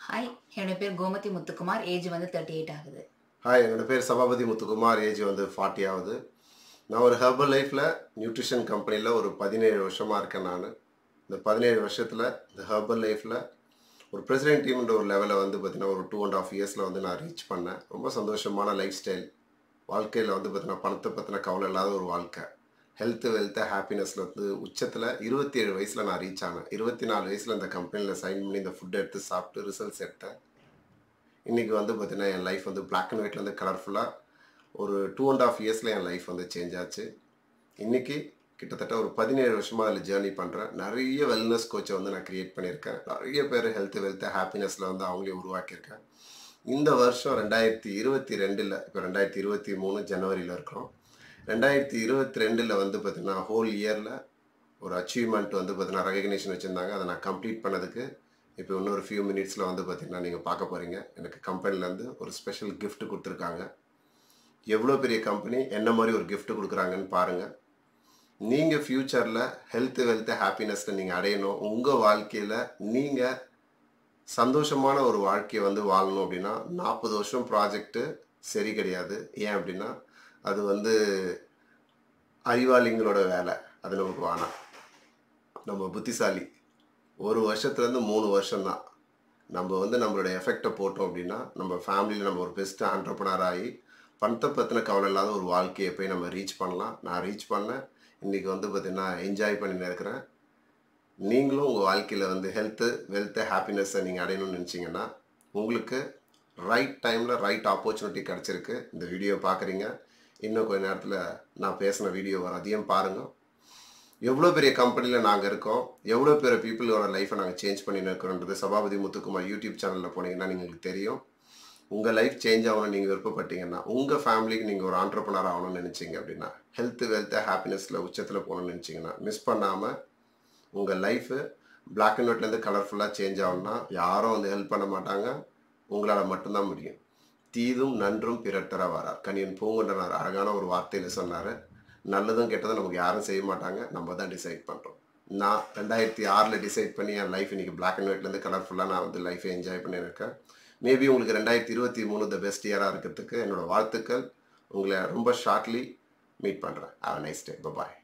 hi என்னோட பேர் Gomathi Muthukumar age வந்து தேர்ட்டி எயிட் ஆகுது ஹாய் என்னோட பேர் சபாபதி முத்துக்குமார் ஏஜ் வந்து ஃபார்ட்டி ஆகுது நான் ஒரு ஹெர்பல் லைஃப்பில் நியூட்ரிஷன் கம்பெனியில் ஒரு பதினேழு வருஷமாக இருக்கேன் நான் இந்த பதினேழு வருஷத்தில் இந்த ஹெர்பல் லைஃப்பில் ஒரு பிரசிடென்ட் டீம்ன்ற ஒரு லெவலில் வந்து பார்த்தீங்கன்னா ஒரு டூ அண்ட் ஆஃப் இயர்ஸில் வந்து நான் ரீச் பண்ணேன் ரொம்ப சந்தோஷமான லைஃப் ஸ்டைல் வாழ்க்கையில் வந்து பார்த்தீங்கன்னா பணத்தை பற்றின கவலை இல்லாத ஒரு வாழ்க்கை ஹெல்த்து வெல்த்து ஹாப்பினஸில் வந்து உச்சத்தில் இருபத்தி ஏழு வயசில் நான் ரீச் ஆனேன் இருபத்தி நாலு வயசில் இந்த கம்பெனியில் சைன் பண்ணி இந்த ஃபுட் எடுத்து சாப்பிட்டு ரிசல்ட்ஸ் எடுத்தேன் இன்றைக்கி வந்து பார்த்தீங்கன்னா என் லைஃப் வந்து பிளாக் அண்ட் ஒயிட்லேருந்து கலர்ஃபுல்லாக ஒரு டூ அண்ட் ஆஃப் இயர்ஸில் என் லைஃப் வந்து சேஞ்ச் ஆச்சு இன்றைக்கி கிட்டத்தட்ட ஒரு பதினேழு வருஷமாக அதில் ஜேர்னி பண்ணுறேன் நிறைய வெல்னஸ் கோச்சை வந்து நான் க்ரியேட் பண்ணியிருக்கேன் நிறைய பேர் ஹெல்த்து வெல்த்து ஹாப்பினஸில் வந்து அவங்களே உருவாக்கியிருக்கேன் இந்த வருஷம் ரெண்டாயிரத்தி இருபத்தி ரெண்டில் இப்போ ரெண்டாயிரத்தி இருபத்தி மூணு ஜனவரியில் இருக்கிறோம் ரெண்டாயிரத்தி இருபத்தி ரெண்டில் வந்து பார்த்திங்கன்னா ஹோல் இயரில் ஒரு அச்சீவ்மெண்ட் வந்து பார்த்தீங்கன்னா ரெகக்னேஷன் வச்சுருந்தாங்க அதை நான் கம்ப்ளீட் பண்ணதுக்கு இப்போ இன்னொரு ஃபியூ மினிட்ஸில் வந்து பார்த்திங்கன்னா நீங்கள் பார்க்க போகிறீங்க எனக்கு கம்பெனிலேருந்து ஒரு ஸ்பெஷல் gift கொடுத்துருக்காங்க எவ்வளோ பெரிய கம்பெனி என்ன மாதிரி ஒரு gift கொடுக்குறாங்கன்னு பாருங்கள் நீங்கள் ஃப்யூச்சரில் ஹெல்த்து வெல்த்து ஹாப்பினஸில் நீங்கள் அடையணும் உங்கள் வாழ்க்கையில் நீங்கள் சந்தோஷமான ஒரு வாழ்க்கையை வந்து வாழணும் அப்படின்னா நாற்பது வருஷம் ப்ராஜெக்ட்டு சரி கிடையாது ஏன் அப்படின்னா அது வந்து அறிவாளிங்களோட வேலை அது நமக்கு வேணாம் நம்ம புத்திசாலி ஒரு வருஷத்துலேருந்து மூணு வருஷம்தான் நம்ம வந்து நம்மளோட எஃபெக்டை போட்டோம் அப்படின்னா நம்ம ஃபேமிலியில் நம்ம ஒரு பெஸ்ட்டு ஆண்டர்பனர் ஆகி பணத்தை பற்றின கவலை இல்லாத ஒரு வாழ்க்கையை போய் நம்ம ரீச் பண்ணலாம் நான் ரீச் பண்ணேன் இன்றைக்கி வந்து பார்த்திங்கன்னா என்ஜாய் பண்ணின்னு இருக்கிறேன் நீங்களும் உங்கள் வாழ்க்கையில் வந்து ஹெல்த்து வெல்த்து ஹாப்பினஸ்ஸை நீங்கள் அடையணும்னு நினச்சிங்கன்னா உங்களுக்கு ரைட் டைமில் ரைட் ஆப்பர்ச்சுனிட்டி கிடச்சிருக்கு இந்த வீடியோ பார்க்குறீங்க இன்னும் கொஞ்ச நேரத்தில் நான் பேசின வீடியோ வரும் அதையும் பாருங்கள் எவ்வளோ பெரிய கம்பெனியில் நாங்கள் இருக்கோம் எவ்வளோ பெரிய பீப்புளோட லைஃப்பை நாங்கள் சேஞ்ச் பண்ணின்னு இருக்கிறோன்றது சபாபதி முத்துக்குமார் யூடியூப் சேனலில் போனீங்கன்னா உங்களுக்கு தெரியும் உங்கள் லைஃப் சேஞ்ச் ஆகணும்னு நீங்கள் விருப்பப்பட்டீங்கன்னா உங்கள் ஃபேமிலிக்கு நீங்கள் ஒரு ஆண்டர்பனர் ஆகணும்னு நினச்சிங்க அப்படின்னா ஹெல்த்து வெல்த்து ஹாப்பினஸில் உச்சத்தில் போகணும்னு நினச்சிங்கன்னா மிஸ் பண்ணாமல் உங்கள் லைஃபு பிளாக் அண்ட் ஒயிட்லேருந்து கலர்ஃபுல்லாக சேஞ்ச் ஆகணும்னா யாரும் வந்து ஹெல்ப் பண்ண மாட்டாங்க உங்களால் மட்டும்தான் முடியும் தீதும் நன்றும் பிறர் தர வரார் கணியன் பூங்குன்றனார் அழகான ஒரு வார்த்தையில் சொன்னார் நல்லதும் கெட்டதும் நமக்கு யாரும் செய்ய மாட்டாங்க நம்ம தான் டிசைட் பண்ணுறோம் நான் ரெண்டாயிரத்தி ஆறில் டிசைட் பண்ணி என் லைஃப் இன்றைக்கி பிளாக் அண்ட் ஒயிட்லேருந்து கலர்ஃபுல்லாக நான் வந்து லைஃபை என்ஜாய் பண்ணியிருக்கேன் மேபி உங்களுக்கு ரெண்டாயிரத்தி இருபத்தி மூணு த பெஸ்ட் இயராக இருக்கிறதுக்கு என்னோடய வாழ்த்துக்கள் உங்களை ரொம்ப ஷார்ட்லி மீட் பண்ணுறேன் have nice day bye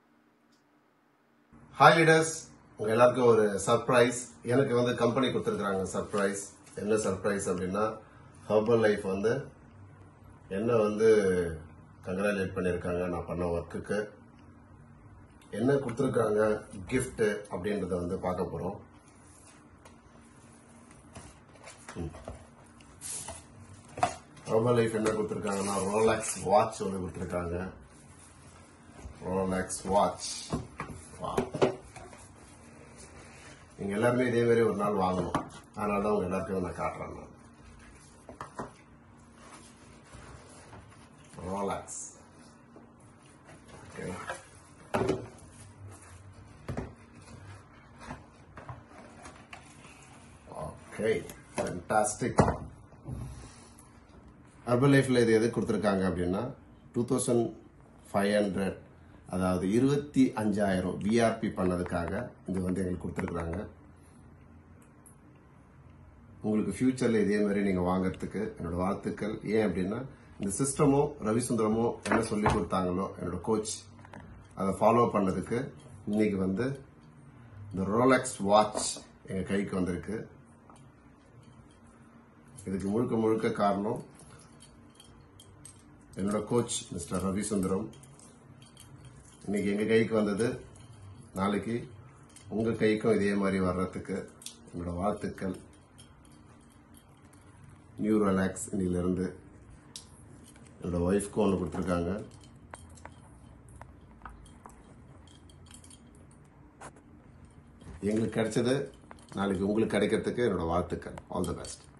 hi leaders உங்க எல்லாருக்கும் ஒரு சர்ப்ரைஸ் எனக்கு வந்து கம்பெனி கொடுத்துருக்காங்க சர்ப்ரைஸ் என்ன சர்ப்ரைஸ் அப்படின்னா ஹர்பல் லைஃப் வந்து என்ன வந்து கங்க்ராலேட் பண்ணியிருக்காங்க நான் பண்ண ஒர்க்குக்கு என்ன கொடுத்துருக்காங்க gift அப்படின்றத வந்து பார்க்க போகிறோம் ஹர்பல் லைஃப் என்ன கொடுத்துருக்காங்கன்னா ரோலாக்ஸ் வாட்ச் ஒன்று கொடுத்துருக்காங்க ரோலாக்ஸ் வாட்ச் வா நீங்க எல்லாருமே இதே மாதிரி ஒரு நாள் வாங்கணும் அதனால தான் உங்க எல்லாருக்கும் நான் காட்டுறேன் நான் Rolex okay okay fantastic urban லைஃப்பில் இது எது கொடுத்துருக்காங்க அப்படின்னா டூ தௌசண்ட் ஃபைவ் ஹண்ட்ரட் அதாவது இருபத்தி அஞ்சாயிரம் விஆர்பி பண்ணதுக்காக இது வந்து எங்களுக்கு கொடுத்துருக்குறாங்க உங்களுக்கு ஃபியூச்சரில் இதே மாதிரி நீங்கள் வாங்குறதுக்கு என்னோட வாழ்த்துக்கள் ஏன் அப்படின்னா இந்த சிஸ்டமும் ரவிசுந்தரமும் என்ன சொல்லி கொடுத்தாங்களோ என்னோட கோச் அதை ஃபாலோ பண்ணதுக்கு இன்னைக்கு வந்து இந்த ரோலக்ஸ் வாட்ச் எங்கள் கைக்கு வந்திருக்கு இதுக்கு முழுக்க முழுக்க காரணம் என்னோட கோச் மிஸ்டர் ரவிசுந்தரம் இன்னைக்கு எங்க கைக்கு வந்தது நாளைக்கு உங்க கைக்கும் இதே மாதிரி வர்றதுக்கு என்னோட வாழ்த்துக்கள் நியூ ரிலாக்ஸ் இன்னிலிருந்து என்னோட ஒய்ஃப்க்கும் ஒன்று கொடுத்துருக்காங்க எங்களுக்கு கிடைச்சது நாளைக்கு உங்களுக்கு கிடைக்கிறதுக்கு என்னோட வாழ்த்துக்கள் ஆல் தி பெஸ்ட்